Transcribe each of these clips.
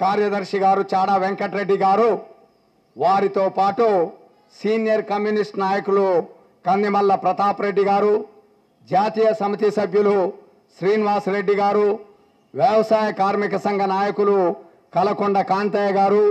కార్యదర్శి గారు చాడా వెంకటరెడ్డి గారు వారితో పాటు సీనియర్ కమ్యూనిస్ట్ నాయకులు కందిమల్ల ప్రతాప్ రెడ్డి గారు జాతీయ సమితి సభ్యులు శ్రీనివాసరెడ్డి గారు వ్యవసాయ కార్మిక సంఘ నాయకులు కలకొండ కాంతయ్య గారు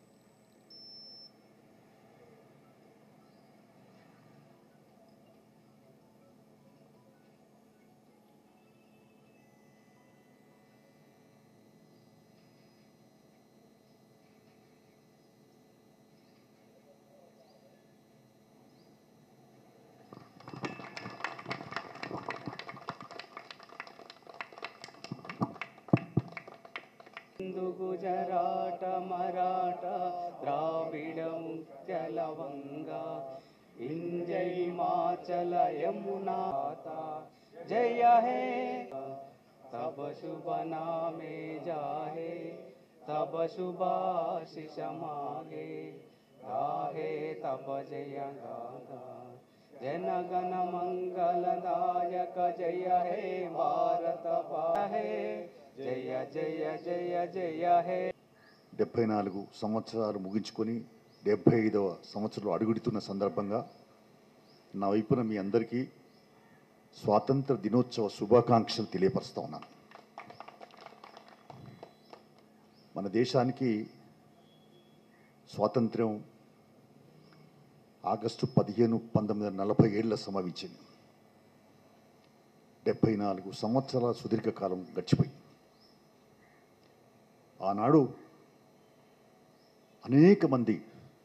హిందూ గుజరాట మరాఠ ద్రావిడ ముఖ్యలవంగ ఇంజై మాచల యమునాత జయ హే తబ శుభ నామే జాహే తబ శుభాశిష మాగే గాహే తబ జయ గాథా జనగణ మంగళదాయక జయ హే భారత హే జయ జయ జయ జయ హే డెబ్భై నాలుగు సంవత్సరాలు ముగించుకొని డెబ్భై ఐదవ సంవత్సరంలో అడుగుడుతున్న సందర్భంగా నా వైపున మీ అందరికీ స్వాతంత్ర దినోత్సవ శుభాకాంక్షలు తెలియపరుస్తా ఉన్నాను మన దేశానికి స్వాతంత్ర్యం ఆగస్టు పదిహేను పంతొమ్మిది వందల నలభై ఏళ్ళ సంభవించింది డెబ్భై నాలుగు సంవత్సరాల సుదీర్ఘ కాలం గడిచిపోయింది ఆనాడు అనేక మంది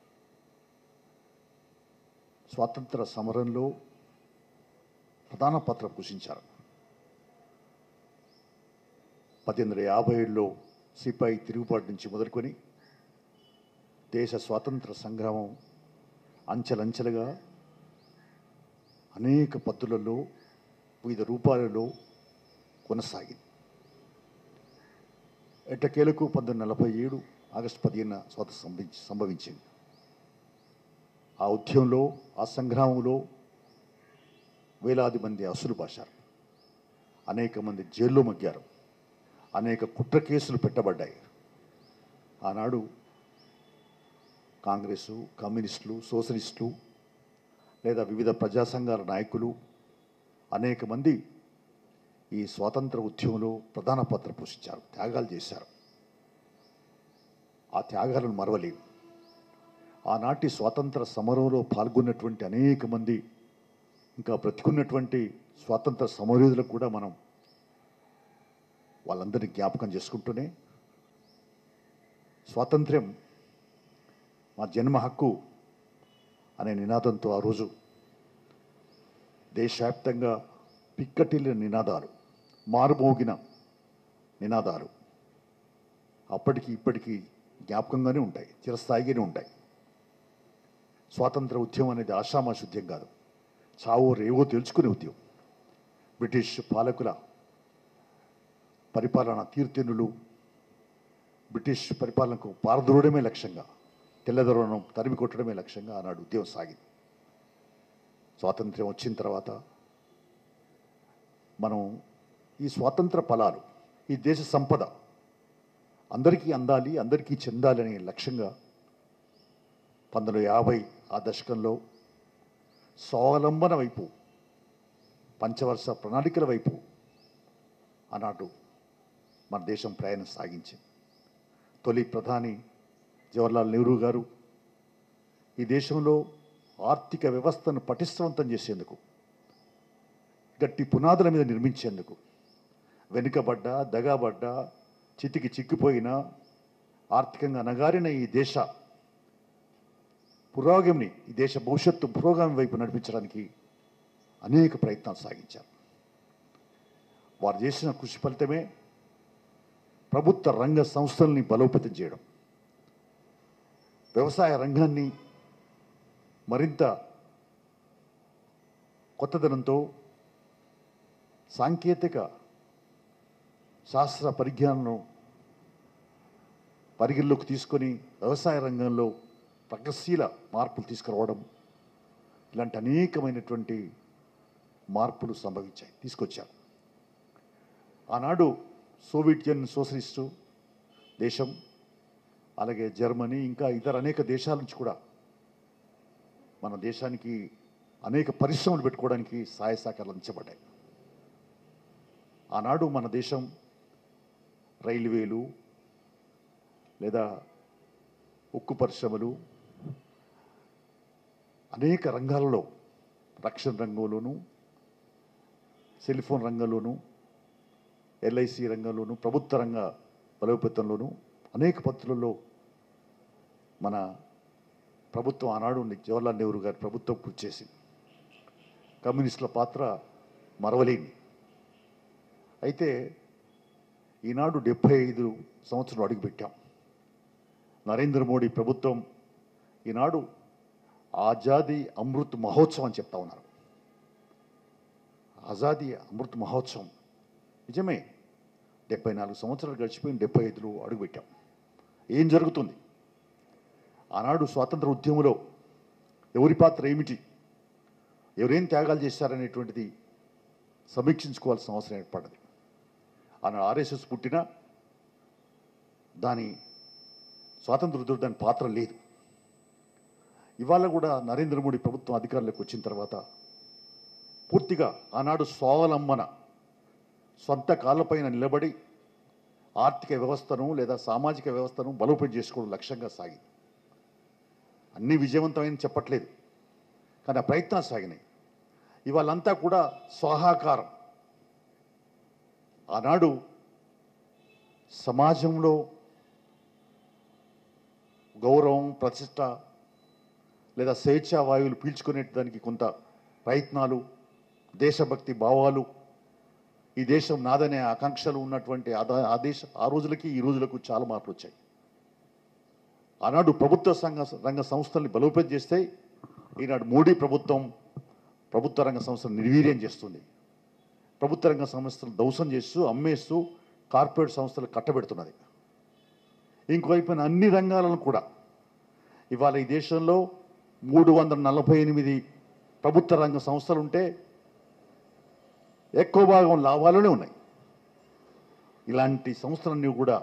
స్వాతంత్ర సమరంలో ప్రధాన పాత్ర పోషించారు పద్దెనిమిది వందల యాభై ఏడులో సిపాయి తిరుగుబాటు నుంచి మొదలుకొని దేశ స్వాతంత్ర సంగ్రామం అంచెలంచెలుగా అనేక పద్ధతులలో వివిధ రూపాలలో కొనసాగింది ఎట్టకేలకు పంతొమ్మిది నలభై ఏడు ఆగస్టు పదిహేను స్వాతంత్రం సంభవించి సంభవించింది ఆ ఉద్యమంలో ఆ సంగ్రామంలో వేలాది మంది అసులు బాశారు అనేక మంది జైల్లో మగ్గారు అనేక కుట్ర కేసులు పెట్టబడ్డాయి ఆనాడు కాంగ్రెసు కమ్యూనిస్టులు సోషలిస్టులు లేదా వివిధ ప్రజా సంఘాల నాయకులు అనేక మంది ఈ స్వాతంత్ర ఉద్యమంలో ప్రధాన పాత్ర పోషించారు త్యాగాలు చేశారు ఆ త్యాగాలను మరవలేవు ఆనాటి స్వాతంత్ర సమరంలో పాల్గొన్నటువంటి అనేక మంది ఇంకా బ్రతికున్నటువంటి స్వాతంత్ర సమరయోధులకు కూడా మనం వాళ్ళందరినీ జ్ఞాపకం చేసుకుంటూనే స్వాతంత్ర్యం మా జన్మ హక్కు అనే నినాదంతో ఆ రోజు దేశవ్యాప్తంగా పిక్కటిల్లిన నినాదాలు మారుమోగిన నినాదాలు అప్పటికి ఇప్పటికీ జ్ఞాపకంగానే ఉంటాయి చిరస్థాయిగానే ఉంటాయి స్వాతంత్ర ఉద్యమం అనేది ఆషామాషి ఉద్యమం కాదు చావో రేవో తెలుసుకునే ఉద్యమం బ్రిటిష్ పాలకుల పరిపాలన తీర్తెన్నులు బ్రిటిష్ పరిపాలనకు పారదూడమే లక్ష్యంగా తెల్లదొరను తరిమి కొట్టడమే లక్ష్యంగా ఆనాడు ఉద్యమం సాగింది స్వాతంత్ర్యం వచ్చిన తర్వాత మనం ఈ స్వాతంత్ర ఫలాలు ఈ దేశ సంపద అందరికీ అందాలి అందరికీ చెందాలి అనే లక్ష్యంగా పంతొమ్మిది వందల యాభై ఆ దశకంలో స్వావలంబన వైపు పంచవర్ష ప్రణాళికల వైపు ఆనాడు మన దేశం ప్రయాణం సాగించింది తొలి ప్రధాని జవహర్లాల్ నెహ్రూ గారు ఈ దేశంలో ఆర్థిక వ్యవస్థను పటిష్టవంతం చేసేందుకు గట్టి పునాదుల మీద నిర్మించేందుకు వెనుకబడ్డ దగాబడ్డ చితికి చిక్కిపోయిన ఆర్థికంగా నగారిన ఈ దేశ పురోగమిని ఈ దేశ భవిష్యత్తు పురోగమి వైపు నడిపించడానికి అనేక ప్రయత్నాలు సాగించారు వారు చేసిన కృషి ఫలితమే ప్రభుత్వ రంగ సంస్థల్ని బలోపేతం చేయడం వ్యవసాయ రంగాన్ని మరింత కొత్తదనంతో సాంకేతిక శాస్త్ర పరిజ్ఞానం పరిగణలోకి తీసుకొని వ్యవసాయ రంగంలో ప్రగతిశీల మార్పులు తీసుకురావడం ఇలాంటి అనేకమైనటువంటి మార్పులు సంభవించాయి తీసుకొచ్చారు ఆనాడు సోవియట్ యూనియన్ సోషలిస్టు దేశం అలాగే జర్మనీ ఇంకా ఇతర అనేక దేశాల నుంచి కూడా మన దేశానికి అనేక పరిశ్రమలు పెట్టుకోవడానికి సహాయ సహకారాలు అందించబడ్డాయి ఆనాడు మన దేశం రైల్వేలు లేదా ఉక్కు పరిశ్రమలు అనేక రంగాలలో రక్షణ రంగంలోనూ సెల్ ఫోన్ రంగంలోనూ ఎల్ఐసి రంగంలోనూ ప్రభుత్వ రంగ బలోపేతంలోనూ అనేక పద్ధతులలో మన ప్రభుత్వం ఆనాడు ఉంది. జవహర్లాల్ నెహ్రూ గారి ప్రభుత్వం కృషి చేసింది కమ్యూనిస్టుల పాత్ర మరవలేని అయితే ఈనాడు డెబ్బై ఐదు సంవత్సరం అడుగుపెట్టాం నరేంద్ర మోడీ ప్రభుత్వం ఈనాడు ఆజాదీ అమృత్ మహోత్సవం అని చెప్తా ఉన్నారు ఆజాదీ అమృత్ మహోత్సవం నిజమే డెబ్బై నాలుగు సంవత్సరాలు గడిచిపోయిన డెబ్బై ఐదులో అడుగుపెట్టాం ఏం జరుగుతుంది ఆనాడు స్వాతంత్ర ఉద్యమంలో ఎవరి పాత్ర ఏమిటి ఎవరేం త్యాగాలు చేశారనేటువంటిది సమీక్షించుకోవాల్సిన అవసరం ఏర్పడ్డది ఆనాడు ఆర్ఎస్ఎస్ పుట్టినా దాని స్వాతంత్ర ఉద్యమం దాని పాత్ర లేదు ఇవాళ కూడా నరేంద్ర మోడీ ప్రభుత్వం అధికారంలోకి వచ్చిన తర్వాత పూర్తిగా ఆనాడు స్వావలంబన సొంత కాళ్ళపైన నిలబడి ఆర్థిక వ్యవస్థను లేదా సామాజిక వ్యవస్థను బలోపేతం చేసుకోవడం లక్ష్యంగా సాగింది అన్ని విజయవంతమైన చెప్పట్లేదు కానీ ఆ ప్రయత్నాలు సాగినాయి ఇవాళంతా కూడా స్వాహాకారం ఆనాడు సమాజంలో గౌరవం ప్రతిష్ట లేదా స్వేచ్ఛా వాయువులు పీల్చుకునే దానికి కొంత ప్రయత్నాలు దేశభక్తి భావాలు ఈ దేశం నాదనే ఆకాంక్షలు ఉన్నటువంటి ఆ దా- ఆ దేశ ఆ రోజులకి ఈ రోజులకు చాలా మార్పులు వచ్చాయి ఆనాడు ప్రభుత్వ సంఘ రంగ సంస్థల్ని బలోపేతం చేస్తే ఈనాడు మోడీ ప్రభుత్వం ప్రభుత్వ రంగ సంస్థలు నిర్వీర్యం చేస్తుంది ప్రభుత్వ రంగ సంస్థలు దౌసం చేస్తూ అమ్మేస్తూ కార్పొరేట్ సంస్థలు కట్టబెడుతున్నది ఇంకోవైపున అన్ని రంగాలను కూడా ఇవాళ ఈ దేశంలో మూడు వందల నలభై ఎనిమిది ప్రభుత్వ రంగ సంస్థలు ఉంటే ఎక్కువ భాగం లాభాలనే ఉన్నాయి ఇలాంటి సంస్థలన్నీ కూడా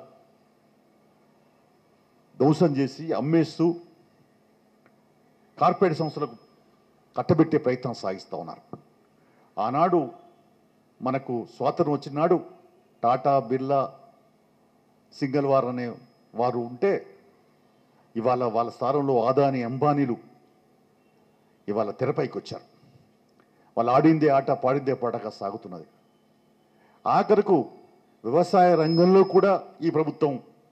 ధ్వంసం చేసి అమ్మేస్తూ కార్పొరేట్ సంస్థలకు కట్టబెట్టే ప్రయత్నం సాగిస్తూ ఉన్నారు ఆనాడు మనకు స్వాతంత్రం వచ్చిన నాడు టాటా బిర్లా సింగల్ వార్ అనే వారు ఉంటే ఇవాళ వాళ్ళ స్థానంలో ఆదాని అంబానీలు ఇవాళ తెరపైకి వచ్చారు వాళ్ళు ఆడిందే ఆట పాడిందే పాటగా సాగుతున్నది ఆఖరకు వ్యవసాయ రంగంలో కూడా ఈ ప్రభుత్వం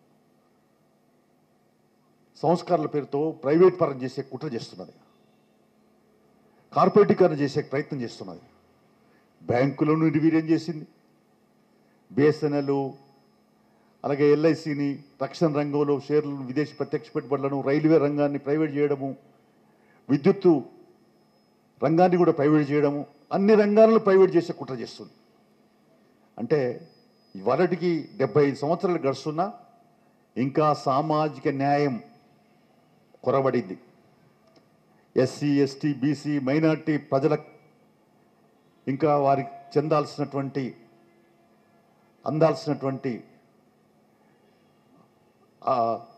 సంస్కరణల పేరుతో ప్రైవేట్ పరం చేసే కుట్ర చేస్తున్నది కార్పొరేటీకరణ చేసే ప్రయత్నం చేస్తున్నది బ్యాంకులను నిర్వీర్యం చేసింది బిఎస్ఎన్ఎల్ అలాగే ఎల్ఐసిని రక్షణ రంగంలో షేర్లను విదేశీ ప్రత్యక్ష పెట్టుబడులను రైల్వే రంగాన్ని ప్రైవేట్ చేయడము విద్యుత్తు రంగాన్ని కూడా ప్రైవేట్ చేయడము అన్ని రంగాలను ప్రైవేట్ చేసే కుట్ర చేస్తుంది అంటే ఇవాళకి డెబ్బై ఐదు సంవత్సరాలు గడుస్తున్నా ఇంకా సామాజిక న్యాయం కొరబడింది ఎస్సీ ఎస్టీ బీసీ మైనార్టీ ప్రజల ఇంకా వారికి చెందాల్సినటువంటి అందాల్సినటువంటి ఆ,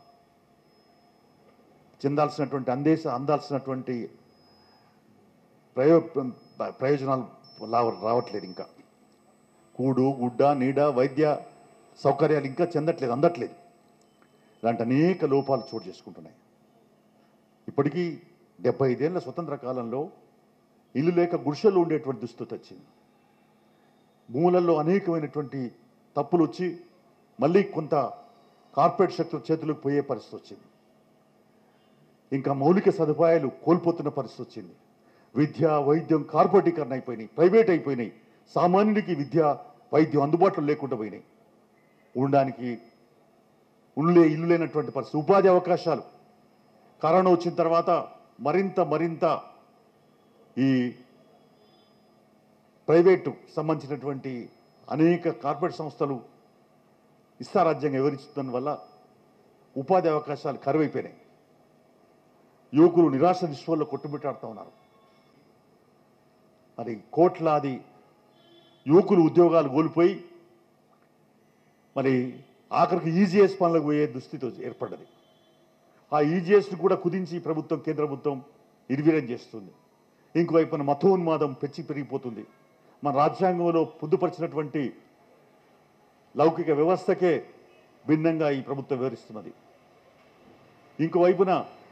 చెందాల్సినటువంటి అందేశ అందాల్సినటువంటి ప్రయో ప్రయోజనాలు లా- రావట్లేదు ఇంకా కూడు గుడ్డ నీడ వైద్య సౌకర్యాలు ఇంకా చెందట్లేదు అందట్లేదు ఇలాంటి అనేక లోపాలు చోటు చేసుకుంటున్నాయి ఇప్పటికీ డెబ్బై ఐదేళ్ల స్వతంత్ర కాలంలో ఇల్లు లేక గుడిసెల్లో ఉండేటువంటి దుస్థితి వచ్చింది భూములలో అనేకమైనటువంటి తప్పులు వచ్చి మళ్ళీ కొంత కార్పొరేట్ శక్తుల చేతులకు పోయే పరిస్థితి వచ్చింది ఇంకా మౌలిక సదుపాయాలు కోల్పోతున్న పరిస్థితి వచ్చింది విద్య వైద్యం కార్పొరేటీకరణ అయిపోయినాయి ప్రైవేట్ అయిపోయినాయి సామాన్యుడికి విద్య వైద్యం అందుబాటులో లేకుండా పోయినాయి ఉండడానికి ఉండే ఇల్లు లేనటువంటి పరిస్థితి ఉపాధి అవకాశాలు కరోనా వచ్చిన తర్వాత మరింత మరింత ఈ ప్రైవేటు సంబంధించినటువంటి అనేక కార్పొరేట్ సంస్థలు ఇష్టారాజ్యంగా వివరించడం వల్ల ఉపాధి అవకాశాలు కరువైపోయినాయి యువకులు నిరాశ నిష్ఫల్లో కొట్టుమిట్టాడుతూ ఉన్నారు మరి కోట్లాది యువకులు ఉద్యోగాలు కోల్పోయి మరి ఆఖరికి ఈజీఎస్ పనులకు పోయే దుస్థితి ఏర్పడ్డది ఆ ఈజీఎస్ను కూడా కుదించి ఈ ప్రభుత్వం కేంద్ర ప్రభుత్వం నిర్వీర్యం చేస్తుంది ఇంకోవైపున మతోన్మాదం పెంచి పెరిగిపోతుంది మన రాజ్యాంగంలో పొందుపరిచినటువంటి లౌకిక వ్యవస్థకే భిన్నంగా ఈ ప్రభుత్వం వివరిస్తున్నది ఇంకోవైపున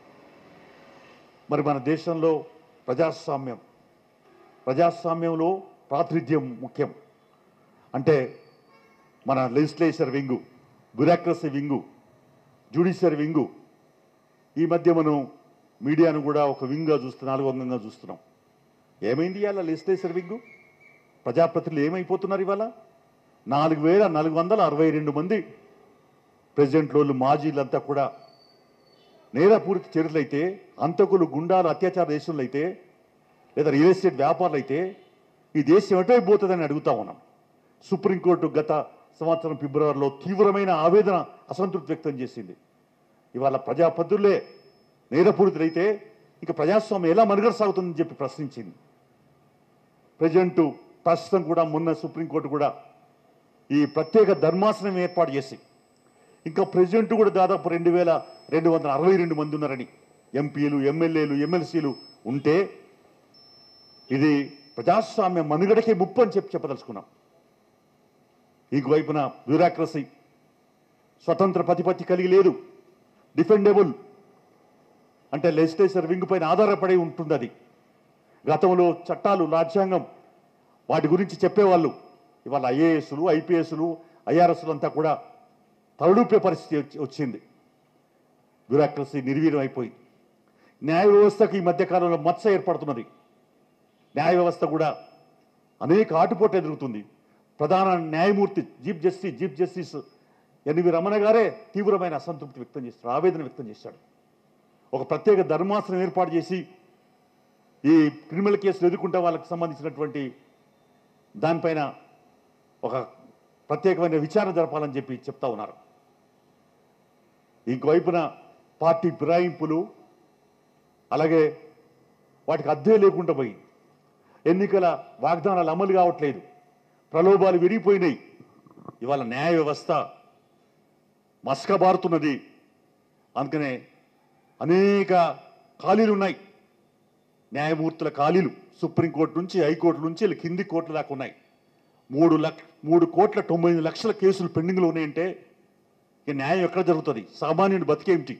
మరి మన దేశంలో ప్రజాస్వామ్యం ప్రజాస్వామ్యంలో ప్రాతినిధ్యం ముఖ్యం అంటే మన legislature wing bureaucracy wing judiciary wing ఈ మధ్య మనం మీడియాను కూడా ఒక వింగ్గా చూస్తూ నాలుగు అంగంగా చూస్తున్నాం ఏమైంది ఇవాళ లెజిస్లేచర్ వింగు ప్రజాప్రతినిధులు ఏమైపోతున్నారు ఇవాళ నాలుగు వేల నాలుగు వందల అరవై రెండు మంది ప్రెసిడెంట్లు మాజీలంతా కూడా నేరపూరిత చర్యలైతే అంతకులు గుండాలు అత్యాచార దేశంలో అయితే లేదా రియల్ ఎస్టేట్ వ్యాపారులు అయితే ఈ దేశం ఎటైపోతుందని అడుగుతా ఉన్నాం సుప్రీంకోర్టు గత సంవత్సరం ఫిబ్రవరిలో తీవ్రమైన ఆవేదన అసంతృప్తి వ్యక్తం చేసింది ఇవాళ ప్రజాపతులే నేరపూరితులైతే ఇంకా ప్రజాస్వామ్యం ఎలా మనుగడ సాగుతుందని చెప్పి ప్రశ్నించింది ప్రజెంట్ ప్రస్తుతం కూడా మొన్న సుప్రీంకోర్టు కూడా ఈ ప్రత్యేక ధర్మాసనం ఏర్పాటు చేసి ఇంకా ప్రెసిడెంట్ కూడా దాదాపు రెండు వేల రెండు వందల అరవై రెండు మంది ఉన్నారని ఎంపీలు ఎమ్మెల్యేలు ఎమ్మెల్సీలు ఉంటే ఇది ప్రజాస్వామ్య మనుగడకే ముప్పు అని చెప్పి చెప్పదలుచుకున్నాం ఇంకోవైపున బ్యూరాక్రసీ స్వతంత్ర ప్రతిపత్తి కలిగి లేదు డిఫెండబుల్ అంటే లెజిస్లేచర్ వింగ్ పైన ఆధారపడి ఉంటుంది అది గతంలో చట్టాలు రాజ్యాంగం వాటి గురించి చెప్పేవాళ్ళు ఇవాళ ఐఏఎస్లు ఐపీఎస్లు ఐఆర్ఎస్లు అంతా కూడా తలడూపే పరిస్థితి వచ్చి- వచ్చింది బ్యూరాక్రసీ నిర్వీర్యం అయిపోయింది న్యాయ వ్యవస్థకు ఈ మధ్యకాలంలో మచ్చ ఏర్పడుతున్నది న్యాయ వ్యవస్థ కూడా అనేక ఆటుపోట్లు ఎదుగుతుంది ప్రధాన న్యాయమూర్తి chief justice chief justice NV Ramana గారే తీవ్రమైన అసంతృప్తి వ్యక్తం చేశారు ఆవేదన వ్యక్తం చేశాడు ఒక ప్రత్యేక ధర్మాసనం ఏర్పాటు చేసి ఈ క్రిమినల్ కేసులు ఎదుర్కొంటే వాళ్ళకి సంబంధించినటువంటి దానిపైన ఒక ప్రత్యేకమైన విచారణ జరపాలని చెప్పి చెప్తా ఉన్నారు ఇంకోవైపున పార్టీ ఫిరాయింపులు అలాగే వాటికి అద్దె లేకుండా పోయి ఎన్నికల వాగ్దానాలు అమలు కావట్లేదు ప్రలోభాలు విరిగిపోయినాయి ఇవాళ న్యాయ వ్యవస్థ మస్కబారుతున్నది అందుకనే అనేక ఖాళీలు ఉన్నాయి న్యాయమూర్తుల ఖాళీలు సుప్రీంకోర్టు నుంచి హైకోర్టు నుంచి వీళ్ళ కింది కోర్టుల దాకా ఉన్నాయి మూడు లక్ష మూడు కోట్ల తొంభై ఎనిమిది లక్షల కేసులు పెండింగ్లో ఉన్నాయంటే ఇక న్యాయం ఎక్కడ జరుగుతుంది సామాన్యుడు బతికేమిటి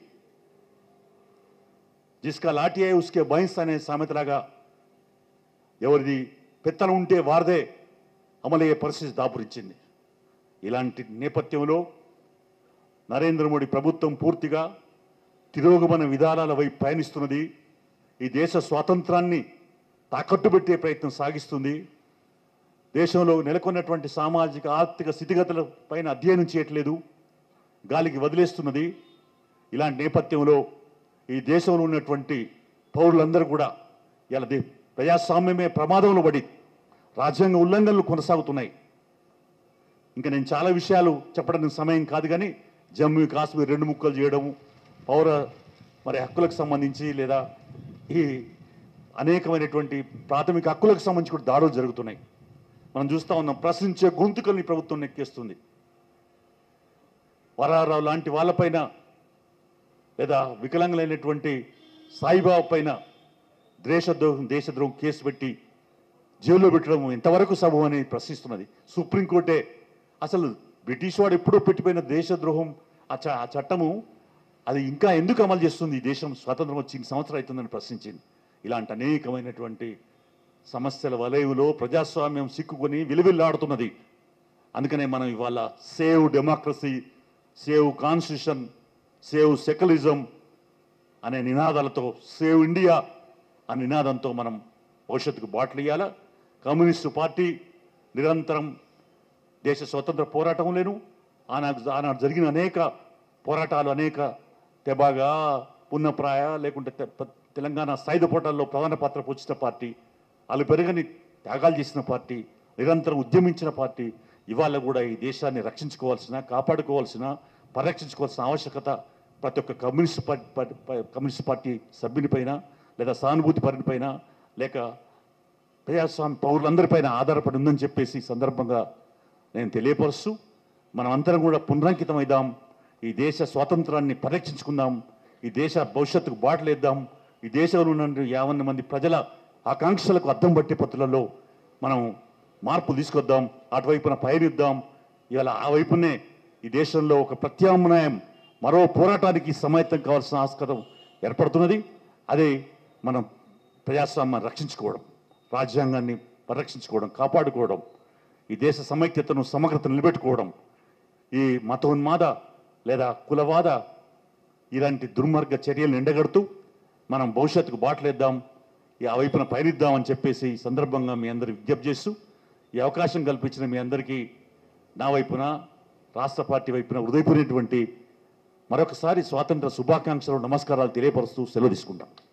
జిస్కా లాఠీ అయ్యే ఉస్కే బైన్స్ అనే సామెతలాగా ఎవరిది పెత్తనం ఉంటే వారదే అమలయ్యే పరిస్థితి దాపురించింది ఇలాంటి నేపథ్యంలో నరేంద్ర మోడీ ప్రభుత్వం పూర్తిగా తిరోగమన విధానాల వైపు పయనిస్తున్నది ఈ దేశ స్వాతంత్రాన్ని తాకట్టు పెట్టే ప్రయత్నం సాగిస్తుంది దేశంలో నెలకొన్నటువంటి సామాజిక ఆర్థిక స్థితిగతుల పైన అధ్యయనం చేయట్లేదు గాలికి వదిలేస్తున్నది ఇలాంటి నేపథ్యంలో ఈ దేశంలో ఉన్నటువంటి పౌరులందరూ కూడా ఇలా దే- ప్రజాస్వామ్యమే ప్రమాదంలో పడి రాజ్యాంగ ఉల్లంఘనలు కొనసాగుతున్నాయి ఇంకా నేను చాలా విషయాలు చెప్పడానికి సమయం కాదు కానీ జమ్మూ కాశ్మీర్ రెండు ముక్కలు చేయడము పౌర మరి హక్కులకు సంబంధించి లేదా ఈ అనేకమైనటువంటి ప్రాథమిక హక్కులకు సంబంధించి కూడా దాడులు జరుగుతున్నాయి మనం చూస్తా ఉన్నాం ప్రశ్నించే గొంతుకల్ని ప్రభుత్వం నెక్కేస్తుంది వరారావు లాంటి వాళ్ళపైన లేదా వికలాంగులైనటువంటి సాయిబాబా పైన దేశద్రోహం దేశద్రోహం కేసు పెట్టి జైల్లో పెట్టడం ఎంతవరకు సబబు అని ప్రశ్నిస్తున్నది సుప్రీంకోర్టే అసలు బ్రిటిష్ వాడు ఎప్పుడో పెట్టిపోయిన దేశద్రోహం ఆ చ- ఆ చట్టము అది ఇంకా ఎందుకు అమలు చేస్తుంది ఈ దేశం స్వాతంత్రం వచ్చి ఇన్ని సంవత్సరం అవుతుందని ప్రశ్నించింది ఇలాంటి అనేకమైనటువంటి సమస్యల వలయంలో ప్రజాస్వామ్యం సిక్కుకొని విలువిల్లాడుతున్నది అందుకనే మనం ఇవాళ save democracy save constitution save secularism అనే నినాదాలతో సేవ్ ఇండియా అనే నినాదంతో మనం భవిష్యత్తుకు బాటలు ఇవ్వాలా కమ్యూనిస్టు పార్టీ నిరంతరం దేశ స్వతంత్ర పోరాటంలోను ఆనాడు ఆనాడు జరిగిన అనేక పోరాటాలు అనేక తెబాగా పున్నప్రాయ లేకుంటే తె- ప- తెలంగాణ సాయుధ పోరాటాల్లో ప్రధాన పాత్ర పోషించిన పార్టీ వాళ్ళు పెరగని త్యాగాలు చేసిన పార్టీ నిరంతరం ఉద్యమించిన పార్టీ ఇవాళ కూడా ఈ దేశాన్ని రక్షించుకోవాల్సిన కాపాడుకోవాల్సిన పరిరక్షించుకోవాల్సిన ఆవశ్యకత ప్రతి ఒక్క కమ్యూనిస్ట్ పార్టీ పార్టీ- ప- కమ్యూనిస్ట్ పార్టీ సభ్యునిపైన లేదా సానుభూతి పరునిపైన లేక ప్రజాస్వామ్య పౌరులందరిపైన ఆధారపడి ఉందని చెప్పేసి ఈ సందర్భంగా నేను తెలియపరుస్తూ మనం అందరం కూడా పునరంకితం అయిదాం ఈ దేశ స్వాతంత్రాన్ని పరిరక్షించుకుందాం ఈ దేశ భవిష్యత్తుకు బాటలేద్దాం ఈ దేశంలో ఉన్న యావన్న మంది ప్రజల ఆకాంక్షలకు అద్దం పట్టే పద్ధతులలో మనం మార్పులు తీసుకొద్దాం అటువైపున పయనిద్దాం ఇవాళ ఆ వైపునే ఈ దేశంలో ఒక ప్రత్యామ్నాయం మరో పోరాటానికి సమాయత్తం కావాల్సిన ఆస్కారం ఏర్పడుతున్నది అదే మనం ప్రజాస్వామ్యాన్ని రక్షించుకోవడం రాజ్యాంగాన్ని పరిరక్షించుకోవడం కాపాడుకోవడం ఈ దేశ సమైక్యతను సమగ్రతను నిలబెట్టుకోవడం ఈ మతోన్మాద లేదా కులవాద ఇలాంటి దుర్మార్గ చర్యలను ఎండగడుతూ మనం భవిష్యత్తుకు బాటలేద్దాం ఈ ఆ వైపున పయనిద్దామని చెప్పేసి ఈ సందర్భంగా మీ అందరి విజ్ఞప్తి చేస్తూ ఈ అవకాశం కల్పించిన మీ అందరికీ నా వైపున రాష్ట్ర పార్టీ వైపున హృదయపూరినటువంటి మరొకసారి స్వాతంత్ర శుభాకాంక్షలు నమస్కారాలు తెలియపరుస్తూ సెలవు తీసుకుంటాం